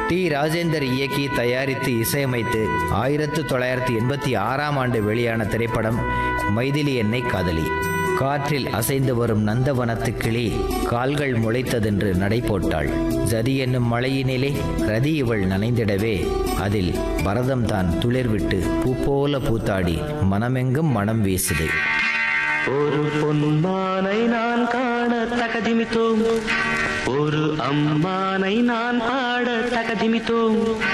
D Rajendar இயக்கி தயாரித்து இசையமைத்து ஆயிரத்து தொள்ளாயிரத்தி எண்பத்தி ஆறாம் ஆண்டு வெளியான திரைப்படம் மைதிலி என்னை காதலி காற்றில் அசைந்து வரும் நந்தவனத்து கிளி கால்கள் முளைத்ததென்று நடை போட்டாள் ஜதி என்னும் மழையினிலே ரதி இவள் நனைந்திடவே அதில் பரதம் தான் துளிர்விட்டு பூ போல பூத்தாடி மனமெங்கும் மனம் வீசுது ஒரு பொன்மானை நான் காண தகதிமித்தோம் ஒரு அம்மானை நான் பாட தகதிமித்தோம்